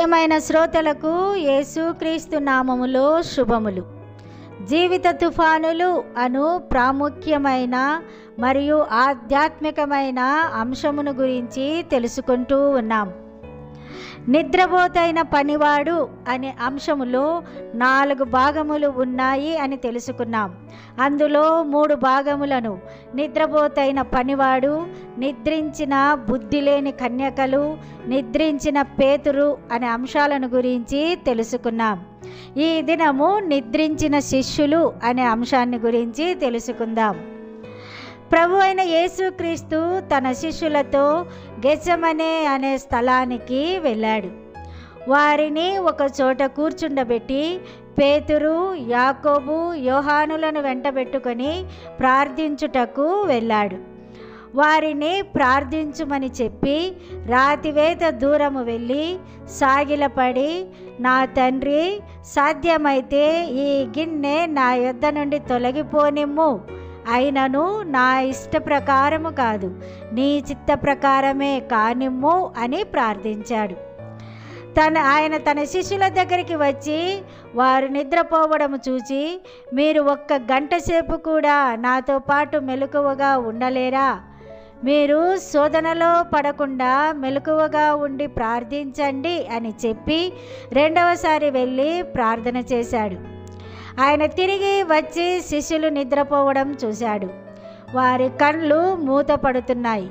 ప్రియమైన శ్రోతలకు యేసుక్రీస్తు నామములో శుభములు జీవిత తుఫానులు అను ప్రాముఖ్యమైన మరియు ఆధ్యాత్మికమైన అంశమును గురించి తెలుసుకుంటూ ఉన్నాం నిద్రపోతైన పనివాడు అనే అంశములో నాలుగు భాగములు ఉన్నాయి అని తెలుసుకున్నాం అందులో మూడు భాగములను నిద్రపోతైన పనివాడు నిద్రించిన బుద్ధి లేని కన్యకలు నిద్రించిన పేతురు అనే అంశాలను గురించి తెలుసుకున్నాం ఈ దినము నిద్రించిన శిష్యులు అనే అంశాన్ని గురించి తెలుసుకుందాం ప్రభు అయిన యేసుక్రీస్తు తన శిష్యులతో గెచ్చమనే అనే స్థలానికి వెళ్ళాడు వారిని ఒక చోట కూర్చుండబెట్టి పేతురు యాకోబు యోహానులను వెంటబెట్టుకొని ప్రార్థించుటకు వెళ్ళాడు వారిని ప్రార్థించుమని చెప్పి రాతివేత దూరము వెళ్ళి సాగిలపడి నా తండ్రి సాధ్యమైతే ఈ గిన్నె నా యొద్ద నుండి తొలగిపోనిమ్ము అయినను నా ఇష్ట ప్రకారము కాదు నీ చిత్త ప్రకారమే కానిమ్ము అని ప్రార్థించాడు తన ఆయన తన శిష్యుల దగ్గరికి వచ్చి వారు నిద్రపోవడం చూచి మీరు ఒక్క గంట సేపు కూడా నాతో పాటు మెలకువగా ఉండలేరా మీరు శోధనలో పడకుండా మెలకువగా ఉండి ప్రార్థించండి అని చెప్పి రెండవసారి వెళ్ళి ప్రార్థన చేశాడు ఆయన తిరిగి వచ్చి శిష్యులు నిద్రపోవడం చూశాడు వారి కళ్ళు మూతపడుతున్నాయి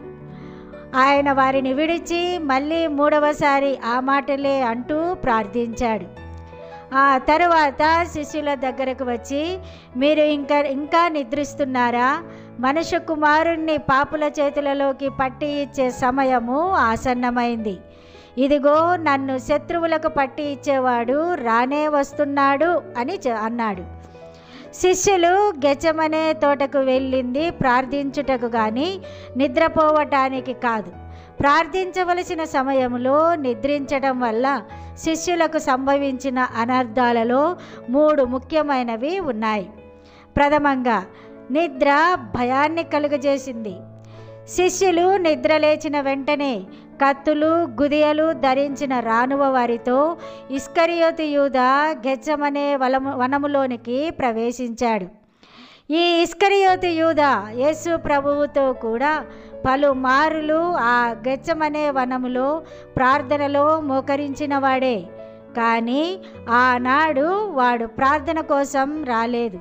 ఆయన వారిని విడిచి మళ్ళీ మూడవసారి ఆ మాటలే అంటూ ప్రార్థించాడు ఆ తరువాత శిష్యుల దగ్గరకు వచ్చి మీరు ఇంకా ఇంకా నిద్రిస్తున్నారా మనుష్య కుమారుణ్ణి పాపుల చేతులలోకి పట్టి ఇచ్చే సమయము ఆసన్నమైంది ఇదిగో నన్ను శత్రువులకు పట్టి ఇచ్చేవాడు రానే వస్తున్నాడు అని అన్నాడు శిష్యులు గెచ్చమనే తోటకు వెళ్ళింది ప్రార్థించుటకు కానీ నిద్రపోవటానికి కాదు ప్రార్థించవలసిన సమయంలో నిద్రించడం వల్ల శిష్యులకు సంభవించిన అనర్థాలలో మూడు ముఖ్యమైనవి ఉన్నాయి ప్రథమంగా నిద్ర భయాన్ని కలుగజేసింది శిష్యులు నిద్రలేచిన వెంటనే కత్తులు గుదియలు ధరించిన రానువ వారితో ఇస్కరియోతి యూద గెచ్చమనే వలము వనములోనికి ప్రవేశించాడు ఈ ఇస్కరియోతి యూద యేసు ప్రభువుతో కూడా పలుమారులు ఆ గెచ్చమనే వనములో ప్రార్థనలో మోకరించిన వాడే కానీ ఆనాడు వాడు ప్రార్థన కోసం రాలేదు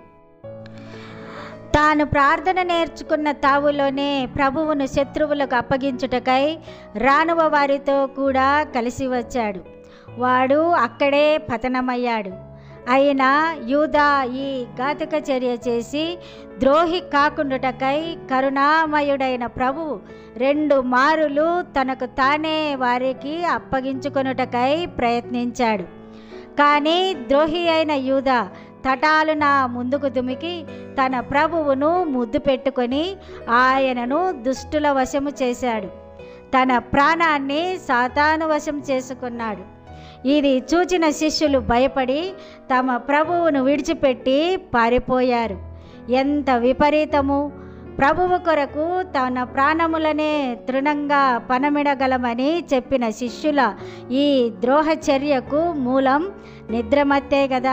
తాను ప్రార్థన నేర్చుకున్న తావులోనే ప్రభువును శత్రువులకు అప్పగించుటకై రానువ వారితో కూడా కలిసి వచ్చాడు వాడు అక్కడే పతనమయ్యాడు అయినా యూదా ఈ ఘాతక చర్య చేసి ద్రోహి కాకుండుటకై కరుణామయుడైన ప్రభు రెండు మారులు తనకు తానే వారికి అప్పగించుకొనుటకై ప్రయత్నించాడు కానీ ద్రోహి అయిన యూదా తటాలున ముందుకు దుమికి తన ప్రభువును ముద్దు పెట్టుకొని ఆయనను దుష్టుల వశము చేశాడు తన ప్రాణాన్ని సాతాను వశం చేసుకున్నాడు ఇది చూచిన శిష్యులు భయపడి తమ ప్రభువును విడిచిపెట్టి పారిపోయారు ఎంత విపరీతము ప్రభువు కొరకు తన ప్రాణములనే తృణంగా పనమిడగలమని చెప్పిన శిష్యుల ఈ ద్రోహ చర్యకు మూలం నిద్రమత్తే కదా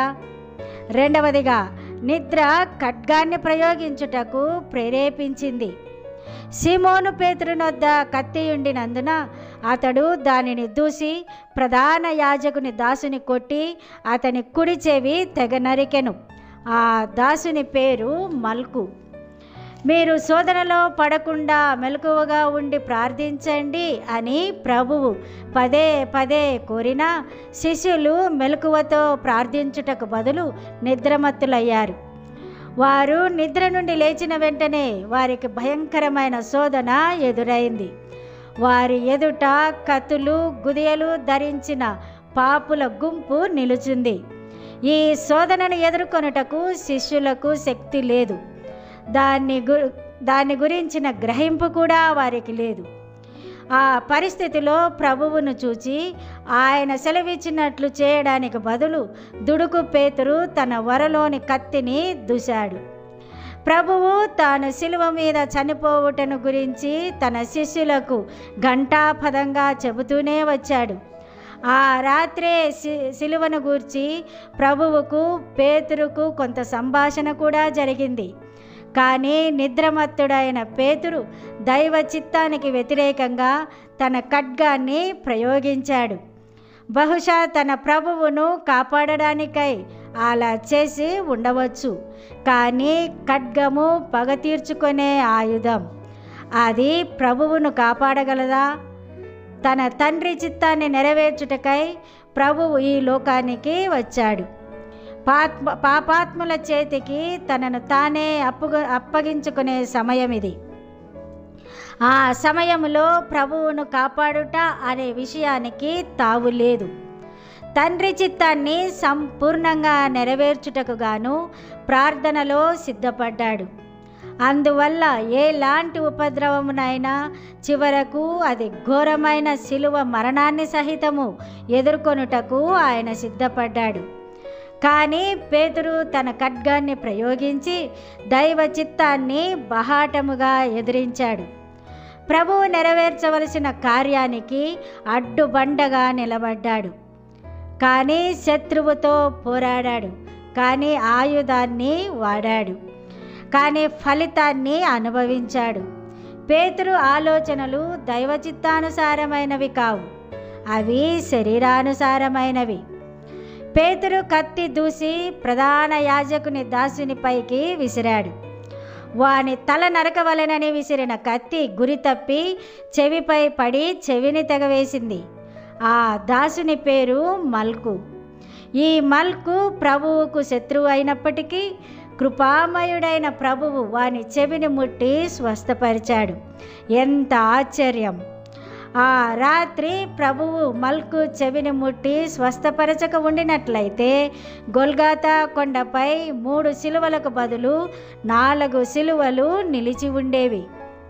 రెండవదిగా నిద్ర ఖడ్గాన్ని ప్రయోగించుటకు ప్రేరేపించింది సిమోను పేతురునొద్ద కత్తి ఉండినందున అతడు దానిని దూసి ప్రధాన యాజకుని దాసుని కొట్టి అతని కుడి చెవి తెగ నరికెను ఆ దాసుని పేరు మల్కు మీరు శోధనలో పడకుండా మెలకువగా ఉండి ప్రార్థించండి అని ప్రభువు పదే పదే కోరినా శిష్యులు మెలకువతో ప్రార్థించుటకు బదులు నిద్రమత్తులయ్యారు వారు నిద్ర నుండి లేచిన వెంటనే వారికి భయంకరమైన శోధన ఎదురైంది వారి ఎదుట కత్తులు గుదియలు ధరించిన పాపుల గుంపు నిలుచుంది ఈ శోధనను ఎదుర్కొనుటకు శిష్యులకు శక్తి లేదు దాన్ని గు దాని గురించిన గ్రహింపు కూడా వారికి లేదు ఆ పరిస్థితిలో ప్రభువును చూచి ఆయన సెలవిచ్చినట్లు చేయడానికి బదులు దుడుకు పేతురు తన వరలోని కత్తిని దూశాడు ప్రభువు తాను శిలువ మీద చనిపోవుటను గురించి తన శిష్యులకు ఘంటాపదంగా చెబుతూనే వచ్చాడు ఆ రాత్రే సి సిలువను గూర్చి ప్రభువుకు పేతురుకు కొంత సంభాషణ కూడా జరిగింది కానీ నిద్రమత్తుడైన పేతురు దైవ చిత్తానికి వ్యతిరేకంగా తన ఖడ్గాన్ని ప్రయోగించాడు బహుశా తన ప్రభువును కాపాడడానికై అలా చేసి ఉండవచ్చు కానీ ఖడ్గము పగ తీర్చుకునే ఆయుధం అది ప్రభువును కాపాడగలదా తన తండ్రి చిత్తాన్ని నెరవేర్చుటకై ప్రభువు ఈ లోకానికి వచ్చాడు పాత్మ పాపాత్ముల చేతికి తనను తానే అప్పుగ అప్పగించుకునే సమయం ఇది ఆ సమయంలో ప్రభువును కాపాడుట అనే విషయానికి తావు లేదు తండ్రి చిత్తాన్ని సంపూర్ణంగా నెరవేర్చుటకు గాను ప్రార్థనలో సిద్ధపడ్డాడు అందువల్ల ఎలాంటి ఉపద్రవమునైనా చివరకు అది ఘోరమైన శిలువ మరణాన్ని సహితము ఎదుర్కొనుటకు ఆయన సిద్ధపడ్డాడు కానీ పేతురు తన ఖడ్గాన్ని ప్రయోగించి దైవ చిత్తాన్ని బహాటముగా ఎదిరించాడు ప్రభువు నెరవేర్చవలసిన కార్యానికి అడ్డుబండగా నిలబడ్డాడు కానీ శత్రువుతో పోరాడాడు కానీ ఆయుధాన్ని వాడాడు కానీ ఫలితాన్ని అనుభవించాడు పేతురు ఆలోచనలు దైవ చిత్తానుసారమైనవి కావు అవి శరీరానుసారమైనవి పేతురు కత్తి దూసి ప్రధాన యాజకుని దాసునిపైకి విసిరాడు వాని తల నరకవలనని విసిరిన కత్తి గురి తప్పి చెవిపై పడి చెవిని తెగవేసింది ఆ దాసుని పేరు మల్కు ఈ మల్కు ప్రభువుకు శత్రువు అయినప్పటికీ కృపామయుడైన ప్రభువు వాని చెవిని ముట్టి స్వస్థపరిచాడు ఎంత ఆశ్చర్యం ఆ రాత్రి ప్రభువు మల్కు చెవిని ముట్టి స్వస్థపరచక ఉండినట్లయితే గొల్గాతా కొండపై మూడు సిలువలకు బదులు నాలుగు సిలువలు నిలిచి ఉండేవి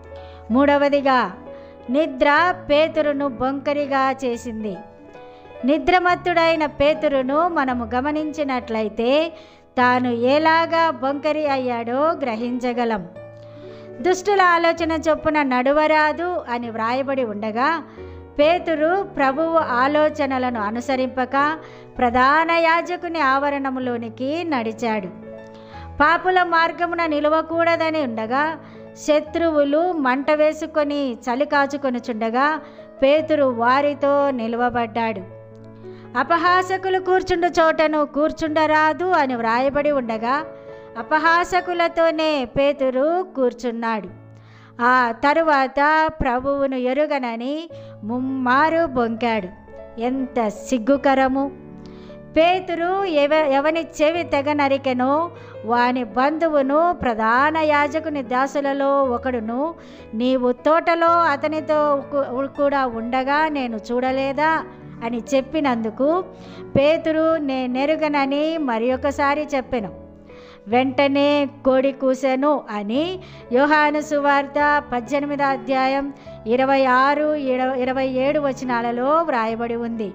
మూడవదిగా నిద్ర పేతురును బొంకరిగా చేసింది నిద్రమత్తుడైన పేతురును మనము గమనించినట్లయితే తాను ఎలాగా బొంకరి అయ్యాడో గ్రహించగలం దుష్టుల ఆలోచన చొప్పున నడువరాదు అని వ్రాయబడి ఉండగా పేతురు ప్రభువు ఆలోచనలను అనుసరింపక ప్రధాన యాజకుని ఆవరణములోనికి నడిచాడు పాపుల మార్గమున నిలవకూడదని ఉండగా శత్రువులు మంట వేసుకొని చలి కాచుకొనుచుండగా పేతురు వారితో నిలువబడ్డాడు అపహాసకులు కూర్చుండు చోటను కూర్చుండరాదు అని వ్రాయబడి ఉండగా అపహాసకులతోనే పేతురు కూర్చున్నాడు ఆ తరువాత ప్రభువును ఎరుగనని ముమ్మారు బొంకాడు ఎంత సిగ్గుకరము పేతురు ఎవ ఎవని చెవి తెగ నరికెనో వాని బంధువును ప్రధాన యాజకుని దాసులలో ఒకడును నీవు తోటలో అతనితో కు- కూడా ఉండగా నేను చూడలేదా అని చెప్పినందుకు పేతురు నేనెరుగనని మరి ఒకసారి చెప్పెను వెంటనే కోడి కూసెను అని యోహాను సువార్త పద్దెనిమిదో అధ్యాయం ఇరవై ఆరు ఇరవై ఏడు వచనాలలో వ్రాయబడి ఉంది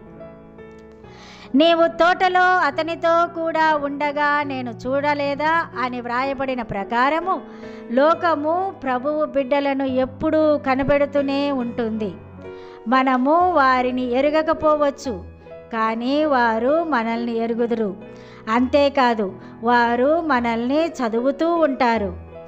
నీవు తోటలో అతనితో కూడా ఉండగా నేను చూడలేదా అని వ్రాయబడిన ప్రకారము లోకము ప్రభువు బిడ్డలను ఎప్పుడూ కనబెడుతూనే ఉంటుంది మనము వారిని ఎరగకపోవచ్చు కానీ వారు మనల్ని ఎరుగుదురు అంతేకాదు వారు మనల్ని చదువుతూ ఉంటారు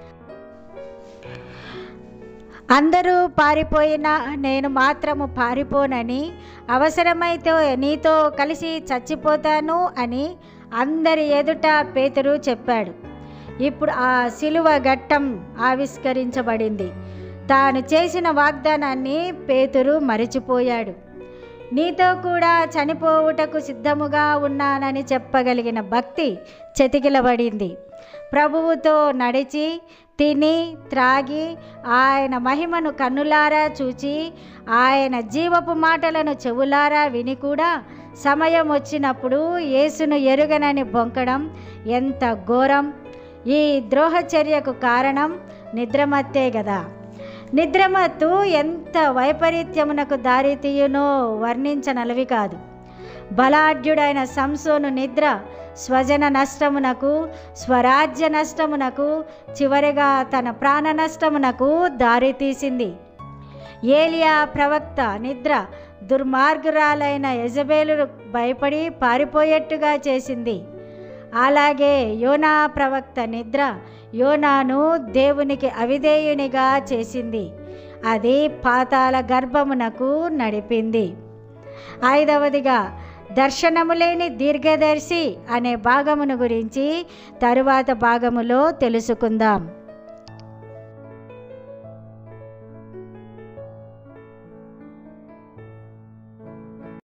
అందరూ పారిపోయినా నేను మాత్రము పారిపోనని అవసరమైతే నీతో కలిసి చచ్చిపోతాను అని అందరి ఎదుట పేతురు చెప్పాడు ఇప్పుడు ఆ శిలువ ఘట్టం ఆవిష్కరించబడింది తాను చేసిన వాగ్దానాన్ని పేతురు మరిచిపోయాడు నీతో కూడా చనిపోవుటకు సిద్ధముగా ఉన్నానని చెప్పగలిగిన భక్తి చెతికిలబడింది ప్రభువుతో నడిచి తిని త్రాగి ఆయన మహిమను కన్నులారా చూచి ఆయన జీవపు మాటలను చెవులారా విని కూడా సమయం వచ్చినప్పుడు యేసును ఎరుగనని బొంకడం ఎంత ఘోరం ఈ ద్రోహచర్యకు కారణం నిద్రమత్తే కదా నిద్రమత్తు ఎంత వైపరీత్యమునకు దారితీయునో వర్ణించనలవి కాదు బలాఢ్యుడైన సంసోను నిద్ర స్వజన నష్టమునకు స్వరాజ్య నష్టమునకు చివరిగా తన ప్రాణ నష్టమునకు దారితీసింది ఏలియా ప్రవక్త నిద్ర దుర్మార్గురాలైన యజబేలు భయపడి పారిపోయేట్టుగా చేసింది అలాగే యోనా ప్రవక్త నిద్ర యోనాను దేవునికి అవిధేయునిగా చేసింది అది పాతాల గర్భమునకు నడిపింది ఐదవదిగా దర్శనము లేని దీర్ఘదర్శి అనే భాగమును గురించి తరువాత భాగములో తెలుసుకుందాం